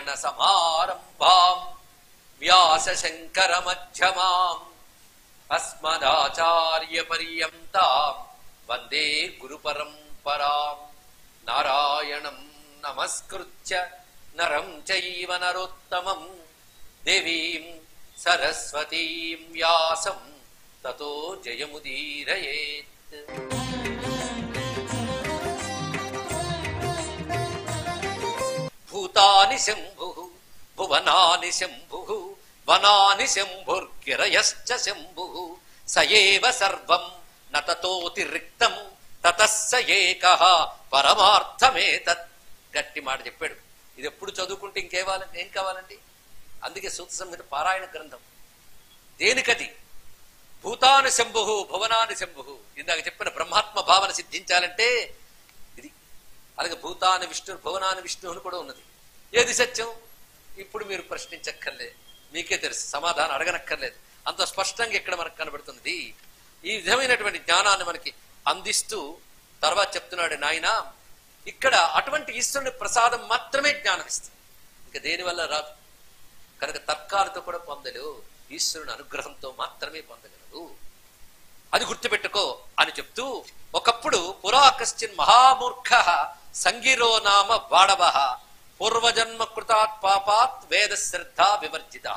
నారాయణ సమారంభాం వ్యాస శంకర మధ్యమాం అస్మదాచార్య పర్యంతాం వందే గురు పరంపరాం నారాయణం నమస్కృత్య నరం చైవ నరోత్తమం దేవీం సరస్వతీం వ్యాసం తతో జయముదీరయేత్ భూతాని శంభు భువనాని శంభు వనాని శంభుర్గిరయశ్చ శంభు సయేవ సర్వం నతతోతిరిక్తం తతస్స ఏక పరమార్థమేతత్ గట్టి మాట చెప్పాడు ఇది ఎప్పుడు చదువుకుంటే ఇంకేవాలండి ఏం కావాలండి అందుకే సూత సంహిత పారాయణ గ్రంథం దేనికది భూతాని శంభు భువనాని శంభు ఇందాక చెప్పిన బ్రహ్మాత్మ భావన సిద్ధించాలంటే ఇది అలాగే భూతాని విష్ణు భువనాని విష్ణు అని కూడా ఉన్నది ఏది సత్యం ఇప్పుడు మీరు ప్రశ్నించక్కర్లే మీకే తెలుసు సమాధానం అడగనక్కర్లేదు అంత స్పష్టంగా ఇక్కడ మనకు కనబడుతున్నది ఈ విధమైనటువంటి జ్ఞానాన్ని మనకి అందిస్తూ తర్వాత చెప్తున్నాడు నాయన ఇక్కడ అటువంటి ఈశ్వరుని ప్రసాదం మాత్రమే జ్ఞానం ఇస్తుంది ఇంకా దేనివల్ల రాదు కనుక తర్కాలతో కూడా పొందలేవు ఈశ్వరుని అనుగ్రహంతో మాత్రమే పొందగలరు అది గుర్తుపెట్టుకో అని చెప్తూ ఒకప్పుడు పురా కశ్చిన్ మహామూర్ఖ సంగిరో నామ వాడవ పూర్వజన్మ కృతాత్ పాపాత్ వేద శ్రద్ధ వివర్జిత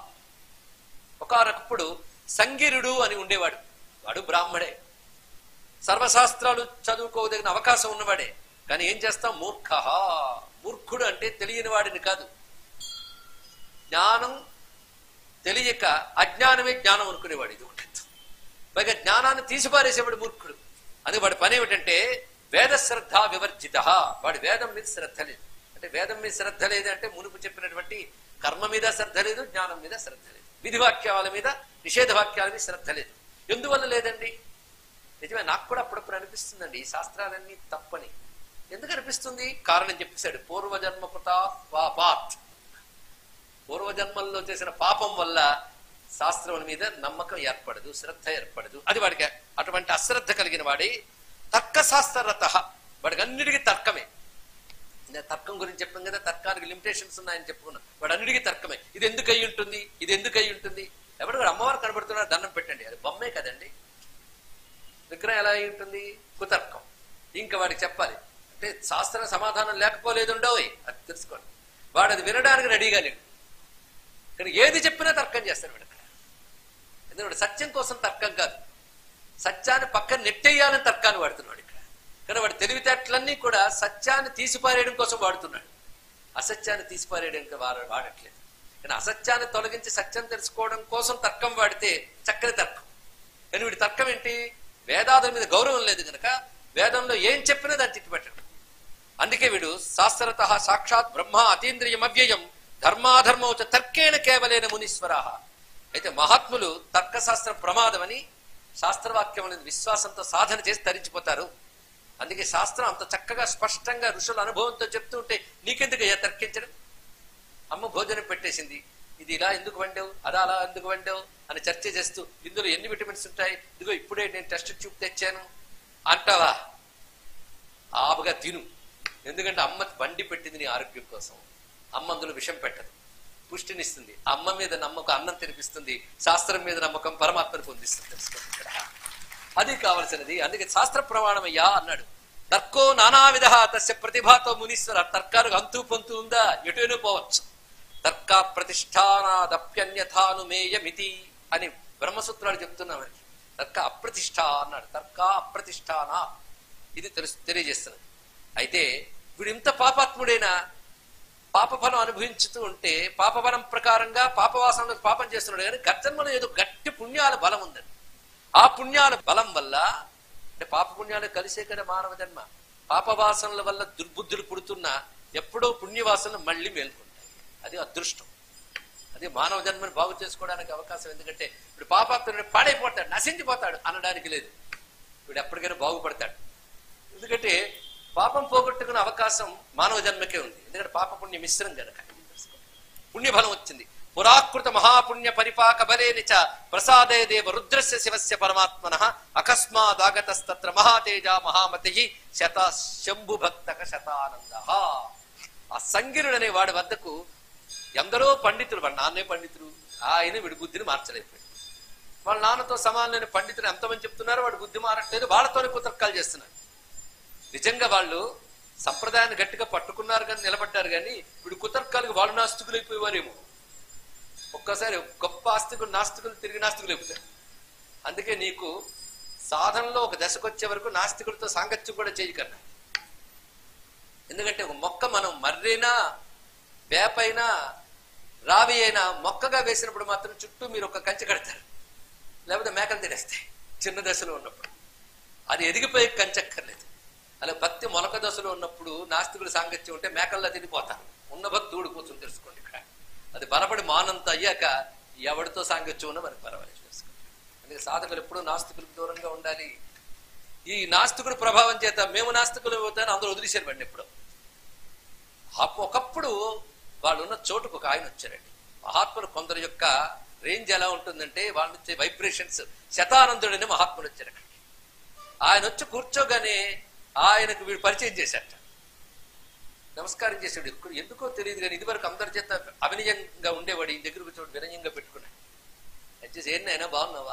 ఒకనొకప్పుడు సంగిరుడు అని ఉండేవాడు వాడు బ్రాహ్మడే సర్వశాస్త్రాలు చదువుకోదగిన అవకాశం ఉన్నవాడే కానీ ఏం చేస్తాం మూర్ఖ మూర్ఖుడు అంటే తెలియని వాడిని కాదు జ్ఞానం తెలియక అజ్ఞానమే జ్ఞానం అనుకునేవాడు ఇది ఒకటి పైగా జ్ఞానాన్ని తీసిపారేసేవాడు మూర్ఖుడు అది వాడి పని ఏమిటంటే వేద శ్రద్ధ వివర్జిత వాడి వేదం మీద శ్రద్ధ లేదు అంటే వేదం మీద శ్రద్ధ లేదు అంటే మునుపు చెప్పినటువంటి కర్మ మీద శ్రద్ధ లేదు జ్ఞానం మీద శ్రద్ధ లేదు విధి వాక్యాల మీద నిషేధ వాక్యాల మీద శ్రద్ధ లేదు ఎందువల్ల లేదండి నిజమే నాకు కూడా అప్పుడప్పుడు అనిపిస్తుందండి ఈ శాస్త్రాలన్నీ తప్పని ఎందుకు అనిపిస్తుంది కారణం చెప్పేశాడు పూర్వజన్మ కృత పాపాత్ పూర్వజన్మల్లో చేసిన పాపం వల్ల శాస్త్రముల మీద నమ్మకం ఏర్పడదు శ్రద్ధ ఏర్పడదు అది వాడికి అటువంటి అశ్రద్ధ కలిగిన వాడి తర్క శాస్త్రరత వాడికి అన్నిటికీ తర్కమే నేను తర్కం గురించి చెప్పాం కదా తర్కానికి లిమిటేషన్స్ ఉన్నాయని చెప్పుకున్నాం వాడు అన్నిటికీ తర్కమే ఇది ఎందుకు అయి ఉంటుంది ఇది ఎందుకు అయి ఉంటుంది ఎవడు వాడు అమ్మవారు కనబడుతున్నాడు దండం పెట్టండి అది బొమ్మే కదండి విగ్రహం ఎలా అయి ఉంటుంది కుతర్కం ఇంకా వాడికి చెప్పాలి అంటే శాస్త్ర సమాధానం లేకపోలేదు ఉండవు అది తెలుసుకోండి వాడు అది వినడానికి రెడీగా లేడు ఇక్కడ ఏది చెప్పినా తర్కం చేస్తాడు వాడు అక్కడ ఎందుకంటే సత్యం కోసం తర్కం కాదు సత్యాన్ని పక్కన నెట్టేయాలని తర్కాన్ని వాడుతున్నాడు ఇక్కడ కానీ వాడి తెలివితేటలన్నీ కూడా సత్యాన్ని తీసిపారేయడం కోసం వాడుతున్నాడు అసత్యాన్ని తీసిపారేయడానికి వాడు వాడట్లేదు కానీ అసత్యాన్ని తొలగించి సత్యం తెలుసుకోవడం కోసం తర్కం వాడితే చక్కని తర్కం కానీ వీడి తర్కం ఏంటి వేదాదుల మీద గౌరవం లేదు గనక వేదంలో ఏం చెప్పినా దాన్ని తిట్టిపెట్టడం అందుకే వీడు శాస్త్రత సాక్షాత్ బ్రహ్మ అతీంద్రియం అవ్యయం ధర్మాధర్మౌచ తర్కేణ కేవలేన మునీశ్వర అయితే మహాత్ములు తర్కశాస్త్ర ప్రమాదమని శాస్త్రవాక్యం అనేది విశ్వాసంతో సాధన చేసి తరించిపోతారు అందుకే శాస్త్రం అంత చక్కగా స్పష్టంగా ఋషుల అనుభవంతో చెప్తూ ఉంటే నీకెందుకు అయ్యా తర్కించడం అమ్మ భోజనం పెట్టేసింది ఇది ఇలా ఎందుకు వండావు అదా అలా ఎందుకు వండావు అని చర్చ చేస్తూ ఇందులో ఎన్ని విటమిన్స్ ఉంటాయి ఇదిగో ఇప్పుడే నేను టెస్ట్ ట్యూబ్ తెచ్చాను అంటావా ఆపుగా తిను ఎందుకంటే అమ్మ బండి పెట్టింది నీ ఆరోగ్యం కోసం అమ్మ అందులో విషం పెట్టదు పుష్టినిస్తుంది అమ్మ మీద నమ్మకం అన్నం తినిపిస్తుంది శాస్త్రం మీద నమ్మకం పరమాత్మను పొందిస్తుంది తెలుసుకోండి ఇక్కడ అది కావలసినది అందుకే శాస్త్ర ప్రమాణమయ్యా అన్నాడు తర్కో నానా విధ తస్య ప్రతిభాతో మునీశ్వర తర్కానికి అంతు పొంతు ఉందా ఎటును పోవచ్చు తర్క ప్రతిష్టానాదప్యన్యథానుమేయమితి అని బ్రహ్మసూత్రాలు చెప్తున్నా మనకి తర్క అప్రతిష్ట అన్నాడు తర్క అప్రతిష్టాన ఇది తెలుసు తెలియజేస్తున్నది అయితే వీడు ఇంత పాపాత్ముడైనా పాపఫలం అనుభవించుతూ ఉంటే పాపఫలం ప్రకారంగా పాపవాసనలో పాపం చేస్తున్నాడు కానీ గర్జన్మలో ఏదో గట్టి పుణ్యాల బలం ఉందండి ఆ పుణ్యాల బలం వల్ల అంటే పాప పుణ్యాలు కలిసే కదా మానవ జన్మ పాపవాసనల వల్ల దుర్బుద్ధులు పుడుతున్నా ఎప్పుడో పుణ్యవాసనలు మళ్ళీ మేల్కొంటాయి అది అదృష్టం అది మానవ జన్మని బాగు చేసుకోవడానికి అవకాశం ఎందుకంటే ఇప్పుడు పాపాత్ముడు పాడైపోతాడు నశించిపోతాడు అనడానికి లేదు వీడు ఎప్పటికైనా బాగుపడతాడు ఎందుకంటే పాపం పోగొట్టుకునే అవకాశం మానవ జన్మకే ఉంది ఎందుకంటే పాప పుణ్య మిశ్రం కనుక పుణ్యఫలం వచ్చింది పురాకృత మహాపుణ్య పరిపాక బలేని చ ప్రసాదే దేవ రుద్రస్య శివస్య పరమాత్మన అకస్మాదాగతస్తత్ర మహాతేజ మహామతి శత శంభు భక్తక శతానంద ఆ సంగిరుడనే వాడి వద్దకు ఎందరో పండితులు వాళ్ళ నాన్నే పండితులు ఆయన వీడి బుద్ధిని మార్చలేకపోయాడు వాళ్ళ నాన్నతో సమానమైన పండితులు ఎంతమంది చెప్తున్నారో వాడు బుద్ధి మారట్లేదు వాళ్ళతోనే కుతర్కాలు చేస్తున్నారు నిజంగా వాళ్ళు సంప్రదాయాన్ని గట్టిగా పట్టుకున్నారు కానీ నిలబడ్డారు కానీ వీడు కుతర్కాలకు వాళ్ళు నాస్తికులు అయిపోయేవారేమో ఒక్కసారి గొప్ప ఆస్తికులు నాస్తికులు తిరిగి నాస్తికులు అయిపోతారు అందుకే నీకు సాధనలో ఒక దశకు వచ్చే వరకు నాస్తికుడితో సాంగత్యం కూడా చేయకన్నా ఎందుకంటే ఒక మొక్క మనం మర్రైనా వేపైనా రావి అయినా మొక్కగా వేసినప్పుడు మాత్రం చుట్టూ మీరు ఒక కంచె కడతారు లేకపోతే మేకలు తినేస్తాయి చిన్న దశలో ఉన్నప్పుడు అది ఎదిగిపోయే కంచెక్కర్లేదు అలా భక్తి మొలక దశలో ఉన్నప్పుడు నాస్తికుడు సాంగత్యం ఉంటే మేకల్లా తినిపోతారు ఉన్న భక్తి ఊడిపోతుంది తెలుసుకోండి ఇక్కడ అది బలపడి మానంత అయ్యాక ఎవరితో సాంగత్యం ఉన్నా మనకి పర్వాలేదు తెలుసుకోండి అందుకే సాధకులు ఎప్పుడూ నాస్తికులకు దూరంగా ఉండాలి ఈ నాస్తికుడు ప్రభావం చేత మేము నాస్తికులు అవుతాను అందరూ వదిలేశారు బండి ఎప్పుడు అప్పు- ఒకప్పుడు వాళ్ళు ఉన్న చోటుకు ఒక ఆయన వచ్చారండి మహాత్ములు కొందరు యొక్క రేంజ్ ఎలా ఉంటుందంటే వాళ్ళ నుంచి వైబ్రేషన్స్ శతానందుడని మహాత్ముడు వచ్చారు అక్కడికి ఆయన వచ్చి కూర్చోగానే ఆయనకు వీడు పరిచయం చేశాట నమస్కారం చేశాడు ఇప్పుడు ఎందుకో తెలియదు కానీ ఇదివరకు అందరి చేత అవినయంగా ఉండేవాడు ఈ దగ్గర కూర్చోడు వినయంగా పెట్టుకున్నాడు వచ్చేసి ఏంటి అయినా బాగున్నావా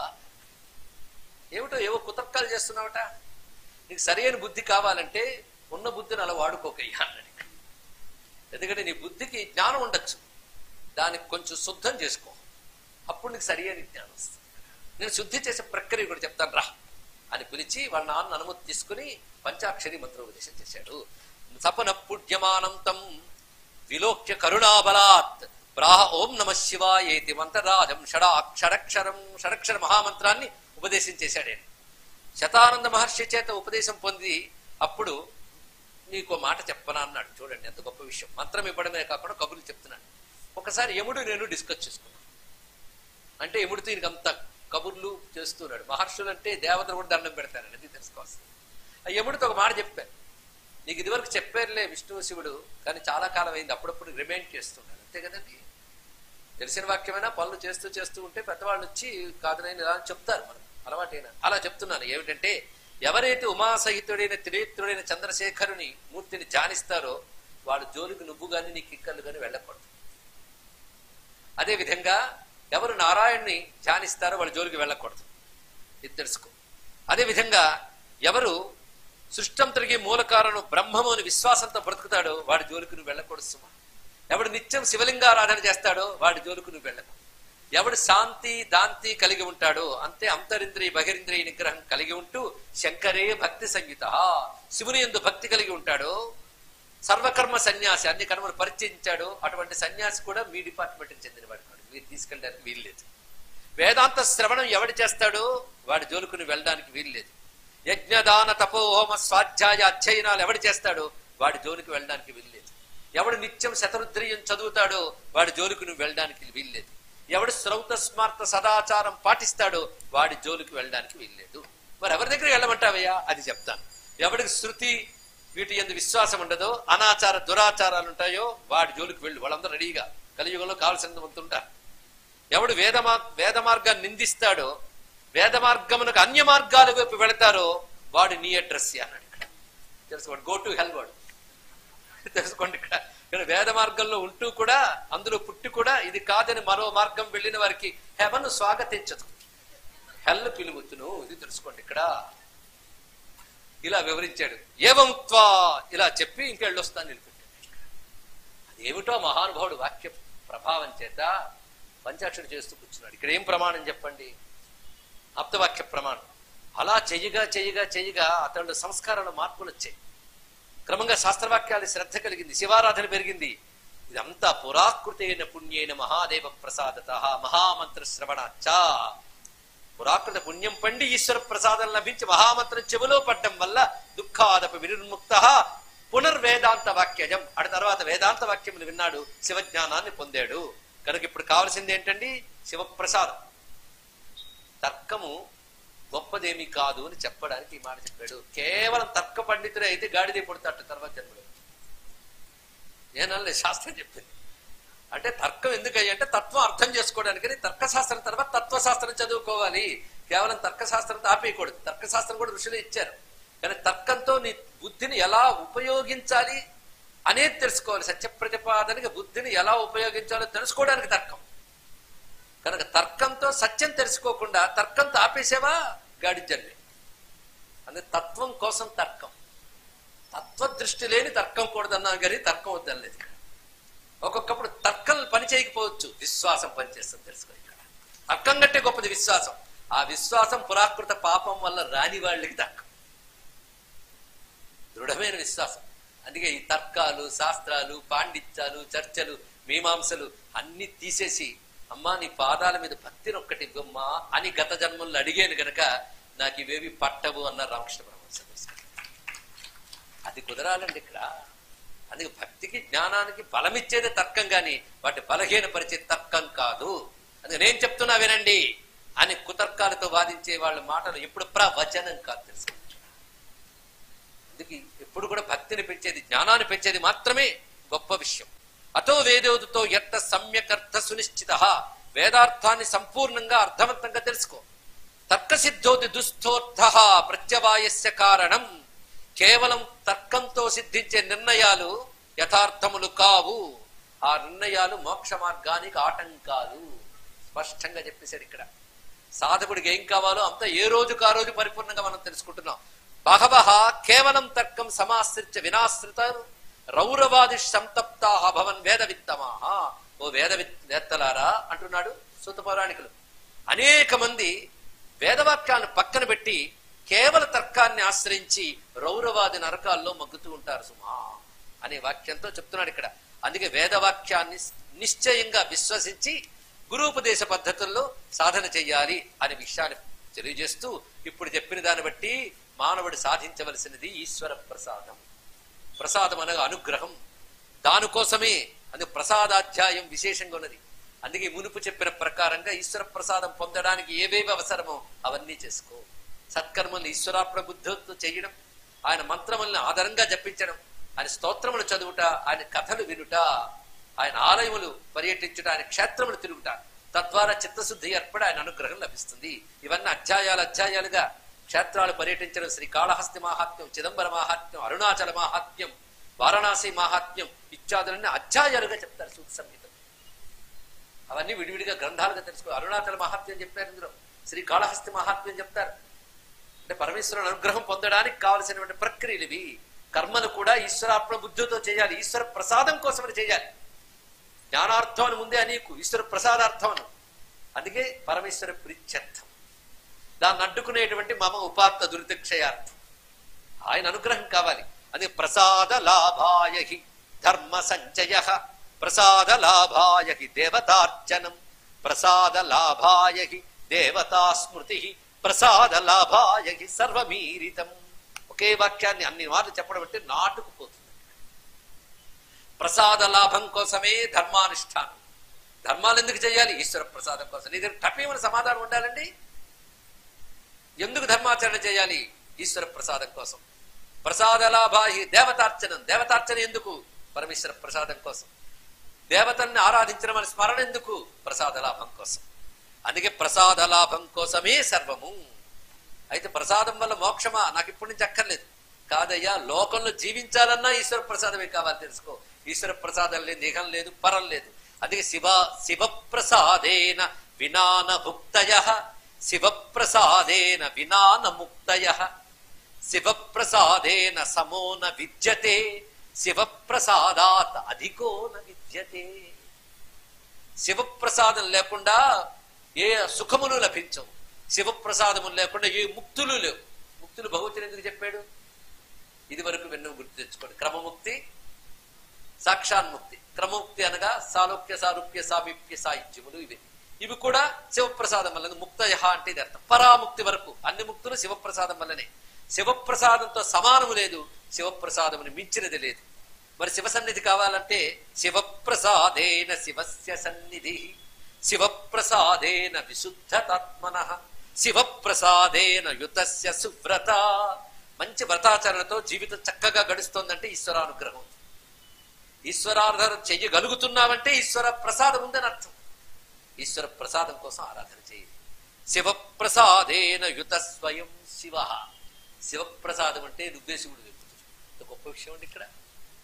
ఏమిటో ఏవో కుతర్కాలు చేస్తున్నావట నీకు సరైన బుద్ధి కావాలంటే ఉన్న బుద్ధిని అలా వాడుకోకయ్యా అన్నాడు ఎందుకంటే నీ బుద్ధికి జ్ఞానం ఉండొచ్చు దానికి కొంచెం శుద్ధం చేసుకో అప్పుడు నీకు సరి అయిన జ్ఞానం వస్తుంది నేను శుద్ధి చేసే ప్రక్రియ కూడా చెప్తాను రా అని పిలిచి వాళ్ళ నాన్న అనుమతి తీసుకుని పంచాక్షరి మంత్రోపదేశం చేశాడు సపన పుణ్యమానంతం విలోక్య కరుణాబలాత్ ప్రాహ ఓం నమ శివాయేతి మంత్రరాజం షడాక్షరక్షరం షడక్షర మహామంత్రాన్ని ఉపదేశం చేశాడు ఆయన శతానంద మహర్షి చేత ఉపదేశం పొంది అప్పుడు నీకు ఓ మాట చెప్పనా అన్నాడు చూడండి ఎంత గొప్ప విషయం మంత్రం ఇవ్వడమే కాకుండా కబుర్లు చెప్తున్నాడు ఒకసారి యముడు నేను డిస్కస్ చేసుకున్నాను అంటే యముడితో ఈయనకి అంత కబుర్లు చేస్తున్నాడు మహర్షులు అంటే దేవతలు కూడా దండం పెడతారని అది తెలుసుకోవాల్సింది ఆ యముడితో ఒక మాట చెప్పాను నీకు ఇదివరకు చెప్పారులే విష్ణువు శివుడు కానీ చాలా కాలం అయింది అప్పుడప్పుడు రిమైండ్ చేస్తున్నాడు అంతే కదండి తెలిసిన వాక్యమైనా పనులు చేస్తూ చేస్తూ ఉంటే పెద్దవాళ్ళు వచ్చి కాదు నేను ఇలా అని చెప్తారు మనం అలవాటైనా అలా చెప్తున్నాను ఏమిటంటే ఎవరైతే ఉమాసహితుడైన త్రినేత్రుడైన చంద్రశేఖరుని మూర్తిని ధ్యానిస్తారో వాడు జోలికి నువ్వు గాని నీ కిక్కలు గాని వెళ్ళకూడదు అదే విధంగా ఎవరు నారాయణ్ణి ధ్యానిస్తారో వాళ్ళ జోలికి వెళ్ళకూడదు ఇది తెలుసుకో అదే విధంగా ఎవరు సృష్టంతరికి మూల కారణం బ్రహ్మము అని విశ్వాసంతో బ్రతుకుతాడో వాడి జోలికి నువ్వు వెళ్ళకూడదు సుమా ఎవడు నిత్యం శివలింగారాధన చేస్తాడో వాడి జోలికి నువ్వు వెళ్ళకు ఎవడు శాంతి దాంతి కలిగి ఉంటాడో అంతే అంతరింద్రియ బహిరింద్రియ నిగ్రహం కలిగి ఉంటూ శంకరే భక్తి సంగీత శివుని ఎందు భక్తి కలిగి ఉంటాడో సర్వకర్మ సన్యాసి అన్ని కర్మలు పరిచయించాడు అటువంటి సన్యాసి కూడా మీ డిపార్ట్మెంట్ చెందినవాడు కాడు మీరు తీసుకెళ్ళడానికి వీల్లేదు వేదాంత శ్రవణం ఎవడు చేస్తాడో వాడి జోలుకుని వెళ్ళడానికి వీల్లేదు యజ్ఞదాన తపోహోమ స్వాధ్యాయ అధ్యయనాలు ఎవడు చేస్తాడో వాడి జోలికి వెళ్ళడానికి వీల్లేదు ఎవడు నిత్యం శతరుద్రియం చదువుతాడో వాడి జోలికి నువ్వు వెళ్ళడానికి వీల్లేదు ఎవడు శ్రౌత స్మార్త సదాచారం పాటిస్తాడో వాడి జోలికి వెళ్ళడానికి వీల్లేదు మరి ఎవరి దగ్గరికి వెళ్ళమంటావయ్యా అది చెప్తాను ఎవడికి శృతి వీటి ఎందు విశ్వాసం ఉండదో అనాచార దురాచారాలు ఉంటాయో వాడి జోలికి వెళ్ళు వాళ్ళందరూ రెడీగా కలియుగంలో కావలసినంత మంది ఉంటారు ఎవడు వేద వేద మార్గాన్ని నిందిస్తాడో వేద మార్గమునకు అన్య మార్గాల వైపు వెళతారో వాడు నీ అడ్రస్ అన్నాడు ఇక్కడ తెలుసుకోండి గో టు హెల్ వాడు తెలుసుకోండి ఇక్కడ ఇక్కడ వేద మార్గంలో ఉంటూ కూడా అందులో పుట్టి కూడా ఇది కాదని మరో మార్గం వెళ్ళిన వారికి హెవన్ స్వాగతించదు హెల్ పిలుముతును ఇది తెలుసుకోండి ఇక్కడ ఇలా వివరించాడు ఏవం త్వా ఇలా చెప్పి ఇంకెళ్ళొస్తాను నిలిపెట్టాడు అదేమిటో మహానుభావుడు వాక్య ప్రభావం చేత పంచాక్షరి చేస్తూ కూర్చున్నాడు ఇక్కడ ఏం ప్రమాణం చెప్పండి ఆప్తవాక్య ప్రమాణం అలా చెయ్యగా చెయ్యగా చెయ్యగా అతడు సంస్కారాల మార్పులు వచ్చాయి క్రమంగా శాస్త్రవాక్యాలు శ్రద్ధ కలిగింది శివారాధన పెరిగింది ఇదంతా పురాకృతి అయిన పుణ్యైన మహాదేవ ప్రసాదత మహామంత్ర శ్రవణాచా పురాకృత పుణ్యం పండి ఈశ్వర ప్రసాదం లభించి మహామంత్రం చెవిలో పడ్డం వల్ల దుఃఖాదప వినిర్ముక్త పునర్వేదాంత వాక్యజం అటు తర్వాత వేదాంత వాక్యములు విన్నాడు శివజ్ఞానాన్ని పొందాడు కనుక ఇప్పుడు కావలసింది ఏంటండి శివప్రసాదం తర్కము గొప్పదేమి కాదు అని చెప్పడానికి ఈ మాట చెప్పాడు కేవలం తర్క పండితుడే అయితే గాడిదే పుడతాడు తర్వాత జన్మలో నేనల్లే శాస్త్రం చెప్పింది అంటే తర్కం ఎందుకయ్యి అంటే తత్వం అర్థం చేసుకోవడానికని తర్కశాస్త్రం తర్వాత తత్వశాస్త్రం చదువుకోవాలి కేవలం తర్కశాస్త్రంతో ఆపేయకూడదు తర్కశాస్త్రం కూడా ఋషులే ఇచ్చారు కానీ తర్కంతో నీ బుద్ధిని ఎలా ఉపయోగించాలి అనేది తెలుసుకోవాలి సత్య ప్రతిపాదనకి బుద్ధిని ఎలా ఉపయోగించాలో తెలుసుకోవడానికి తర్కం కనుక తర్కంతో సత్యం తెలుసుకోకుండా తర్కంతో ఆపేసేవా గాడి జన్మే అందుకే తత్వం కోసం తర్కం తత్వదృష్టి లేని తర్కం కూడదన్నాను కానీ తర్కం వద్దనలేదు ఇక్కడ ఒక్కొక్కప్పుడు తర్కం పని చేయకపోవచ్చు విశ్వాసం పనిచేస్తుంది తెలుసుకో ఇక్కడ తర్కం కంటే గొప్పది విశ్వాసం ఆ విశ్వాసం పురాకృత పాపం వల్ల రాని వాళ్ళకి తర్కం దృఢమైన విశ్వాసం అందుకే ఈ తర్కాలు శాస్త్రాలు పాండిత్యాలు చర్చలు మీమాంసలు అన్ని తీసేసి అమ్మా నీ పాదాల మీద భక్తిని ఒక్కటి ఇవ్వమ్మా అని గత జన్మల్లో అడిగాను గనక నాకు ఇవేవి పట్టవు అన్నారు రామకృష్ణ పరమహంస అది కుదరాలండి ఇక్కడ అందుకే భక్తికి జ్ఞానానికి బలమిచ్చేదే తర్కం గాని వాటి బలహీనపరిచే తర్కం కాదు అందుకే నేను చెప్తున్నా వినండి అని కుతర్కాలతో వాదించే వాళ్ళ మాటలు ఎప్పుడు ప్రవచనం కాదు తెలుసుకోండి అందుకే ఎప్పుడు కూడా భక్తిని పెంచేది జ్ఞానాన్ని పెంచేది మాత్రమే గొప్ప విషయం అతో వేదోదుతో ఎట్ట సమ్యకర్థ సునిశ్చిత వేదార్థాన్ని సంపూర్ణంగా అర్థవంతంగా తెలుసుకో తర్కసిద్ధోది దుస్థోర్థ ప్రత్యవాయస్య కారణం కేవలం తర్కంతో సిద్ధించే నిర్ణయాలు యథార్థములు కావు ఆ నిర్ణయాలు మోక్ష మార్గానికి ఆటంకాలు స్పష్టంగా చెప్పేశాడు ఇక్కడ సాధకుడికి ఏం కావాలో అంతా ఏ రోజుకు ఆ రోజు పరిపూర్ణంగా మనం తెలుసుకుంటున్నాం బహవహ కేవలం తర్కం సమాశ్రిత్య వినాశ్రిత రౌరవాది సంతప్తా భవన్ వేద విత్తమాహ ఓ వేద వేత్తలారా అంటున్నాడు సూత పౌరాణికులు అనేక మంది వేదవాక్యాలను పక్కన పెట్టి కేవల తర్కాన్ని ఆశ్రయించి రౌరవాది నరకాల్లో మగ్గుతూ ఉంటారు సుమా అనే వాక్యంతో చెప్తున్నాడు ఇక్కడ అందుకే వేదవాక్యాన్ని నిశ్చయంగా విశ్వసించి గురూపదేశ పద్ధతుల్లో సాధన చెయ్యాలి అనే విషయాన్ని తెలియజేస్తూ ఇప్పుడు చెప్పిన దాన్ని బట్టి మానవుడు సాధించవలసినది ఈశ్వర ప్రసాదం ప్రసాదం అనగా అనుగ్రహం దానికోసమే అందుకే ప్రసాదాధ్యాయం విశేషంగా ఉన్నది అందుకే మునుపు చెప్పిన ప్రకారంగా ఈశ్వర ప్రసాదం పొందడానికి ఏవేవి అవసరమో అవన్నీ చేసుకో సత్కర్మల్ని ఈశ్వరార్పణ బుద్ధితో చేయడం ఆయన మంత్రములను ఆధారంగా జపించడం ఆయన స్తోత్రములు చదువుట ఆయన కథలు వినుట ఆయన ఆలయములు పర్యటించుట ఆయన క్షేత్రములు తిరుగుట తద్వారా చిత్తశుద్ధి ఏర్పడి ఆయన అనుగ్రహం లభిస్తుంది ఇవన్నీ అధ్యాయాలు అధ్యాయాలుగా క్షేత్రాలు పర్యటించడం శ్రీకాళహస్తి మాహాత్మ్యం చిదంబర మాహాత్మ్యం అరుణాచల మాహాత్మ్యం వారణాసి మాహాత్మ్యం ఇత్యాదులన్నీ అధ్యాయాలుగా చెప్తారు సూత సంహితం అవన్నీ విడివిడిగా గ్రంథాలుగా తెలుసుకో అరుణాచల మహాత్మ్యం చెప్పారు ఇందులో శ్రీకాళహస్తి మహాత్మ్యం చెప్తారు అంటే పరమేశ్వరుని అనుగ్రహం పొందడానికి కావలసినటువంటి ప్రక్రియలు ఇవి కర్మలు కూడా ఈశ్వరార్పణ బుద్ధితో చేయాలి ఈశ్వర ప్రసాదం కోసమని చేయాలి జ్ఞానార్థం అని ముందే నీకు ఈశ్వర ప్రసాదార్థం అను అందుకే పరమేశ్వర ప్రీత్యర్థం దాన్ని అడ్డుకునేటువంటి మమ ఉపాత్త దురితక్షయార్థం ఆయన అనుగ్రహం కావాలి అది ప్రసాద లాభాయ హి ధర్మ సంచయ ప్రసాద లాభాయ హి దేవతార్చనం ప్రసాద లాభాయ హి దేవతా స్మృతి ప్రసాద లాభాయ హి సర్వమీరితం ఒకే వాక్యాన్ని అన్ని మార్లు చెప్పడం అంటే నాటుకుపోతుంది ప్రసాద లాభం కోసమే ధర్మానుష్ఠానం ధర్మాలు ఎందుకు చేయాలి ఈశ్వర ప్రసాదం కోసం నీ దగ్గర టపేమని సమాధానం ఉండాలండి ఎందుకు ధర్మాచరణ చేయాలి ఈశ్వర ప్రసాదం కోసం ప్రసాద లాభాహి దేవతార్చనం దేవతార్చన ఎందుకు పరమేశ్వర ప్రసాదం కోసం దేవతల్ని ఆరాధించడం అని స్మరణ ఎందుకు ప్రసాద లాభం కోసం అందుకే ప్రసాద లాభం కోసమే సర్వము అయితే ప్రసాదం వల్ల మోక్షమా నాకు ఇప్పటి నుంచి అక్కర్లేదు కాదయ్యా లోకంలో జీవించాలన్నా ఈశ్వర ప్రసాదమే కావాలి తెలుసుకో ఈశ్వర ప్రసాదం లేదు నిఘం లేదు పరం లేదు అందుకే శివ శివ ప్రసాదేన వినాన భుక్తయ శివ ప్రసాదేన వినాన ముక్తయ శివ ప్రసాదేన సమో న విద్యతే శివ ప్రసాదాత్ అధికో న విద్యతే శివ ప్రసాదం లేకుండా ఏ సుఖములు లభించవు శివ ప్రసాదము లేకుండా ఏ ముక్తులు లేవు ముక్తులు భగవతులు ఎందుకు చెప్పాడు ఇది వరకు విన్న గుర్తు తెచ్చుకోండి క్రమముక్తి సాక్షాన్ముక్తి క్రమముక్తి అనగా సాలోక్య సారూప్య సామీప్య సాహిత్యములు ఇవి ఇవి కూడా శివప్రసాదం వల్లనే ముక్తయ అంటే ఇది అర్థం పరాముక్తి వరకు అన్ని ముక్తులు శివప్రసాదం వల్లనే శివప్రసాదంతో సమానము లేదు శివప్రసాదముని మించినది లేదు మరి శివ సన్నిధి కావాలంటే శివప్రసాదేన శివస్య సన్నిధి శివప్రసాదేన విశుద్ధతాత్మన శివప్రసాదేన యుతస్య సువ్రత మంచి వ్రతాచరణతో జీవితం చక్కగా గడుస్తోందంటే ఈశ్వరానుగ్రహం ఈశ్వరారాధన చెయ్యగలుగుతున్నావంటే ఈశ్వర ప్రసాదం ఉందని అర్థం ఈశ్వర ప్రసాదం కోసం ఆరాధన చేయి శివప్రసాదేన యుత స్వయం శివ శివప్రసాదం అంటే నువ్వే శివుడు ఇంత గొప్ప విషయం అండి ఇక్కడ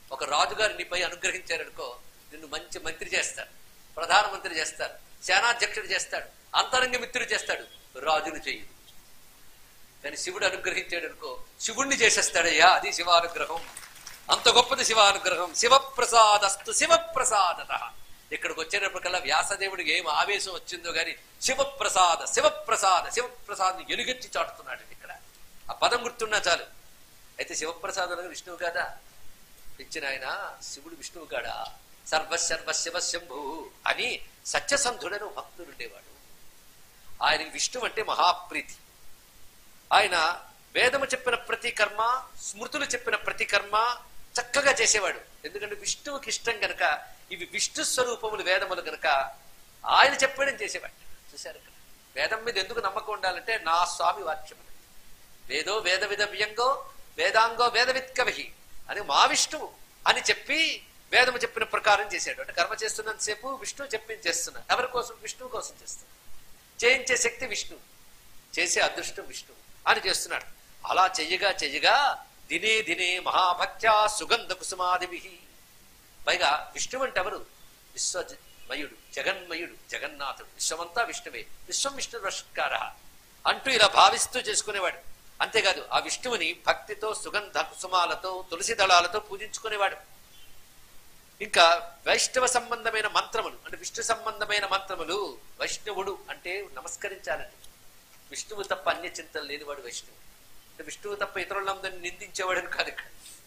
ఒక రాజుగారు నీపై అనుగ్రహించారనుకో నిన్ను మంచి మంత్రి చేస్తాడు ప్రధానమంత్రి చేస్తాడు సేనాధ్యక్షుడు చేస్తాడు అంతరంగ మిత్రుడు చేస్తాడు రాజును చెయ్యి కానీ శివుడు అనుగ్రహించాడు అనుకో శివుణ్ణి చేసేస్తాడయ్యా అది శివానుగ్రహం అంత గొప్పది శివానుగ్రహం శివప్రసాదస్తు శివప్రసాదత ఇక్కడికి వచ్చేటప్పటికల్లా వ్యాసదేవుడికి ఏం ఆవేశం వచ్చిందో గాని శివప్రసాద శివప్రసాద శివప్రసాద్ని ఎలుగెత్తి చాటుతున్నాడు ఇక్కడ ఆ పదం గుర్తున్నా చాలు అయితే శివప్రసాద్ అనగా విష్ణువు కాదా ఇచ్చిన ఆయన శివుడు విష్ణువు కాడా సర్వశర్వ శివ శంభు అని సత్యసంధుడను భక్తుడు ఉండేవాడు ఆయనకి విష్ణువు అంటే మహాప్రీతి ఆయన వేదము చెప్పిన ప్రతి కర్మ స్మృతులు చెప్పిన ప్రతి కర్మ చక్కగా చేసేవాడు ఎందుకంటే విష్ణువుకి ఇష్టం గనక ఇవి విష్ణు స్వరూపములు వేదములు గనక ఆయన చెప్పడం చేసేవాడు చూశారు ఇక్కడ వేదం మీద ఎందుకు నమ్మకం ఉండాలంటే నా స్వామి వాక్యం అది. వేదో వేద విధ వ్యంగో వేదాంగో వేదవిత్ కవి అని మా విష్ణువు అని చెప్పి వేదము చెప్పిన ప్రకారం చేశాడు అంటే కర్మ చేస్తున్నంతసేపు విష్ణువు చెప్పింది చేస్తున్నా ఎవరి కోసం విష్ణువు కోసం చేస్తున్నా చేయించే శక్తి విష్ణువు చేసే అదృష్టం విష్ణువు అని చేస్తున్నాడు అలా చెయ్యగా చెయ్యగా దినే దినే మహాభక్త్యా సుగంధ కుసుమాదివి పైగా విష్ణువు అంటే ఎవరు విశ్వమయుడు జగన్మయుడు జగన్నాథుడు విశ్వమంతా విష్ణువే విశ్వం విష్ణు నమస్కార అంటూ ఇలా భావిస్తూ చేసుకునేవాడు అంతేకాదు ఆ విష్ణువుని భక్తితో సుగంధ కుసుమాలతో తులసి దళాలతో పూజించుకునేవాడు ఇంకా వైష్ణవ సంబంధమైన మంత్రములు అంటే విష్ణు సంబంధమైన మంత్రములు వైష్ణవుడు అంటే నమస్కరించాలండి విష్ణువు తప్ప అన్య చింతలు లేనివాడు వైష్ణవుడు అంటే విష్ణువు తప్ప ఇతరులందరినీ నిందించేవాడని కాదు ఇక్కడ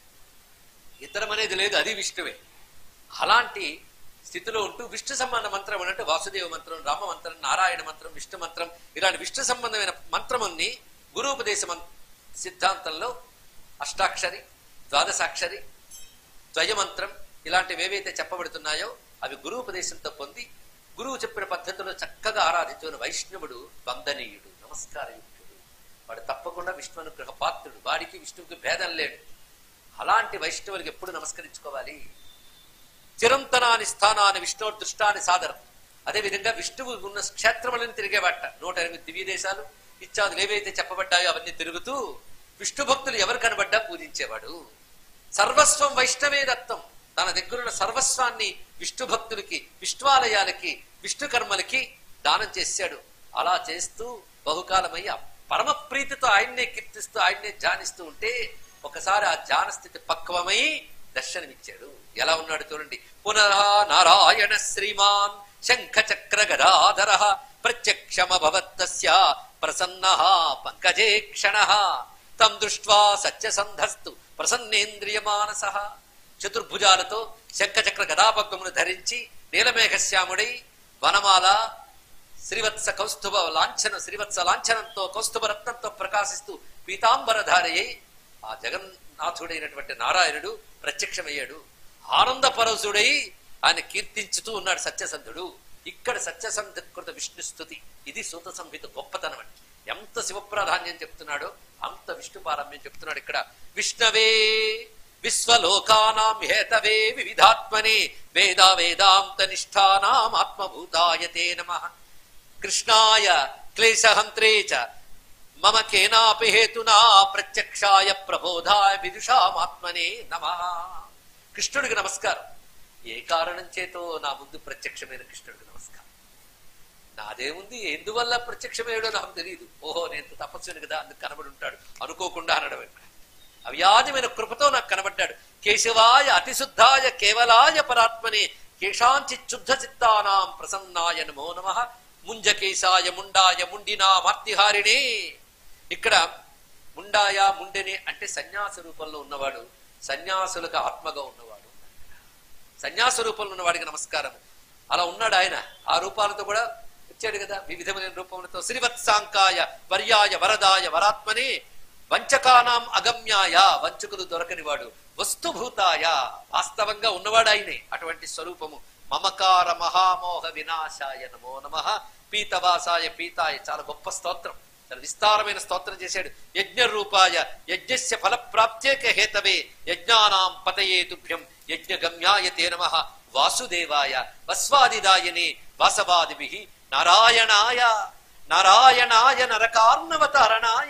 ఇతరం అనేది లేదు అది విష్ణువే అలాంటి స్థితిలో ఉంటూ విష్ణు సంబంధ మంత్రం అంటే వాసుదేవ మంత్రం రామ మంత్రం నారాయణ మంత్రం విష్ణు మంత్రం ఇలాంటి విష్ణు సంబంధమైన మంత్రముల్ని గురూపదేశ మం- సిద్ధాంతంలో అష్టాక్షరి ద్వాదశాక్షరి ద్వయమంత్రం ఇలాంటివి ఏవైతే చెప్పబడుతున్నాయో అవి గురూపదేశంతో పొంది గురువు చెప్పిన పద్ధతిలో చక్కగా ఆరాధించుకున్న వైష్ణవుడు వందనీయుడు నమస్కారయుక్తుడు వాడు తప్పకుండా విష్ణు అనుగ్రహ పాత్రుడు వాడికి విష్ణువుకి భేదం లేడు అలాంటి వైష్ణవునికి ఎప్పుడు నమస్కరించుకోవాలి చిరంతనాని స్థానాన్ని విష్ణు దృష్టాన్ని సాదరం అదేవిధంగా విష్ణువు ఉన్న క్షేత్రములను తిరిగేవాట నూట ఎనిమిది దివ్య దేశాలు ఇత్యాదులు ఏవైతే చెప్పబడ్డాయో అవన్నీ తిరుగుతూ విష్ణు భక్తులు ఎవరు కనబడ్డా పూజించేవాడు సర్వస్వం వైష్ణవే దత్తం తన దగ్గరున్న సర్వస్వాన్ని విష్ణు భక్తులకి విష్ణువాలయాలకి విష్ణు కర్మలకి దానం చేశాడు అలా చేస్తూ బహుకాలమై ఆ పరమ ప్రీతితో ఆయన్నే కీర్తిస్తూ ఆయన్నే ధ్యానిస్తూ ఉంటే ఒకసారి ఆ ధ్యాన స్థితి పక్వమై దర్శనమిచ్చాడు ఎలా ఉన్నాడు చూడండి పునః నారాయణ శ్రీమాన్ శంఖ చక్ర గదాధర ప్రత్యక్షమభవత్తస్య ప్రసన్న పంకజే క్షణ తం దృష్ట్వా సత్యసంధస్తు ప్రసన్నేంద్రియమానస చతుర్భుజాలతో శంఖచక్ర గదాపద్మమును ధరించి నీలమేఘశ్యాముడై వనమాల శ్రీవత్స కౌస్తుభ లాంఛన శ్రీవత్స లాంఛనంతో కౌస్తుభ రత్నంతో ప్రకాశిస్తూ పీతాంబరధారయ్యి ఆ జగన్నాథుడైనటువంటి నారాయణుడు ప్రత్యక్షమయ్యాడు ఆనందపరసుడై ఆయన కీర్తించుతూ ఉన్నాడు సత్యసంధుడు ఇక్కడ సత్యసంధకృత విష్ణు స్థుతి ఇది సూత సంహిత గొప్పతనం అండి ఎంత శివప్రాధాన్యం చెప్తున్నాడో అంత విష్ణు పారమ్యం చెప్తున్నాడు ఇక్కడ విష్ణవే విశ్వలోకానాం హేతవే వివిధాత్మనే వేదా వేదాంత నిష్ఠానాం ఆత్మభూతాయ తే నమః కృష్ణాయ క్లేశహంత్రే చ మమ కేనాపి హేతునా ప్రత్యక్షాయ ప్రబోధాయ విదుషామాత్మనే నమ కృష్ణుడికి నమస్కారం ఏ కారణం చేతో నా ముందు ప్రత్యక్షమైన కృష్ణుడికి నమస్కారం నాదేముంది ఎందువల్ల ప్రత్యక్షమయ్యాడో నాకు తెలియదు ఓహో నేను తపస్సుని కదా అందుకు కనబడి ఉంటాడు అనుకోకుండా అనడం ఇక్కడ అవ్యాజమైన కృపతో నాకు కనబడ్డాడు కేశవాయ అతిశుద్ధాయ కేవలాయ పరాత్మనే కేశాంచి శుద్ధ చిత్తానాం ప్రసన్నాయ నమో నమ ముంజకేశాయ ముండాయ ముండినా మార్తిహారిణే ఇక్కడ ముండాయ ముండెనే అంటే సన్యాస రూపంలో ఉన్నవాడు సన్యాసులకు ఆత్మగా ఉన్నవాడు సన్యాస రూపంలో ఉన్నవాడికి నమస్కారం అలా ఉన్నాడు ఆయన ఆ రూపాలతో కూడా వచ్చాడు కదా వివిధమైన రూపములతో శ్రీవత్సాంకాయ వర్యాయ వరదాయ వరాత్మనే వంచకానాం అగమ్యాయ వంచకులు దొరకని వాడు వస్తుభూతాయ వాస్తవంగా ఉన్నవాడు ఆయనే అటువంటి స్వరూపము మమకార మహామోహ వినాశాయ నమో నమ పీతవాసాయ పీతాయ చాలా గొప్ప స్తోత్రం చాలా విస్తారమైన స్తోత్రం చేశాడు యజ్ఞ రూపాయ యజ్ఞస్య ఫలప్రాప్త్యేక హేతవే యజ్ఞానాం పతయే తుభ్యం యజ్ఞ గమ్యాయ తే నమ వాసుదేవాయ వస్వాదిదాయనే వాసవాదిభి నారాయణాయ నారాయణాయ నరకార్ణవతరణాయ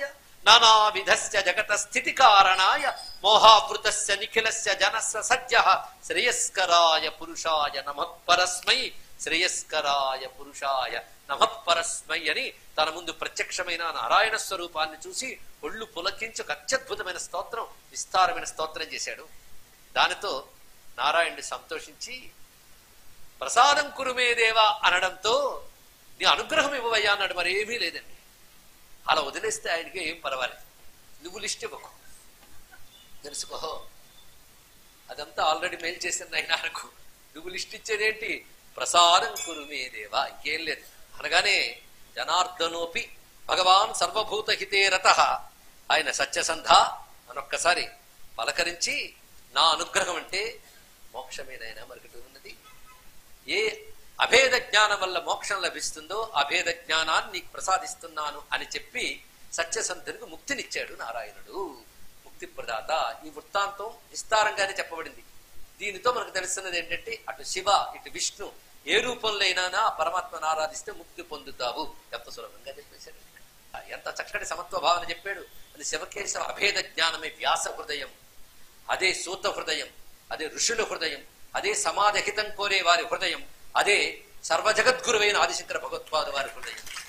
నానావిధస్య జగత స్థితి కారణాయ మోహావృతస్య నిఖిలస్య జనస్య సజ్జ శ్రేయస్కరాయ పురుషాయ నమ పరస్మై శ్రేయస్కరాయ పురుషాయ నమ పరస్మై అని తన ముందు ప్రత్యక్షమైన నారాయణ స్వరూపాన్ని చూసి ఒళ్ళు పులకించి ఒక అత్యద్భుతమైన స్తోత్రం విస్తారమైన స్తోత్రం చేశాడు దానితో నారాయణుడు సంతోషించి ప్రసాదం కురుమే దేవా అనడంతో నీ అనుగ్రహం ఇవ్వవయ్యా అన్నాడు మరి ఏమీ లేదండి అలా వదిలేస్తే ఆయనకి ఏం పర్వాలేదు నువ్వు లిస్ట్ ఇవ్వకు తెలుసుకో అదంతా ఆల్రెడీ మెయిల్ చేసిన ఆయన అనుకో నువ్వు లిస్ట్ ఇచ్చేదేంటి ప్రసాదం కురుమే దేవా ఇంకేం లేదు అనగానే జనార్దనోపి భగవాన్ సర్వభూత హితే రత ఆయన సత్యసంధ అనొక్కసారి పలకరించి నా అనుగ్రహం అంటే మోక్షమేనైనా మరొకటి ఉన్నది ఏ అభేద జ్ఞానం వల్ల మోక్షం లభిస్తుందో అభేద జ్ఞానాన్ని నీకు ప్రసాదిస్తున్నాను అని చెప్పి సత్యసంధునికి ముక్తినిచ్చాడు నారాయణుడు ముక్తి ప్రదాత ఈ వృత్తాంతం విస్తారంగానే చెప్పబడింది దీనితో మనకు తెలుస్తున్నది ఏంటంటే అటు శివ ఇటు విష్ణు ఏ రూపంలో అయినా ఆ పరమాత్మను ఆరాధిస్తే ముక్తి పొందుతావు ఎంత సులభంగా చెప్పేశాడు ఆ, ఎంత చక్కటి సమత్వ భావన చెప్పాడు అది శివకేశవ అభేద జ్ఞానమే వ్యాస హృదయం అదే సూత హృదయం అదే ఋషుల హృదయం అదే సమాజహితం కోరే వారి హృదయం అదే సర్వజగద్గురువైన ఆదిశంకర భగవత్పాద వారి హృదయం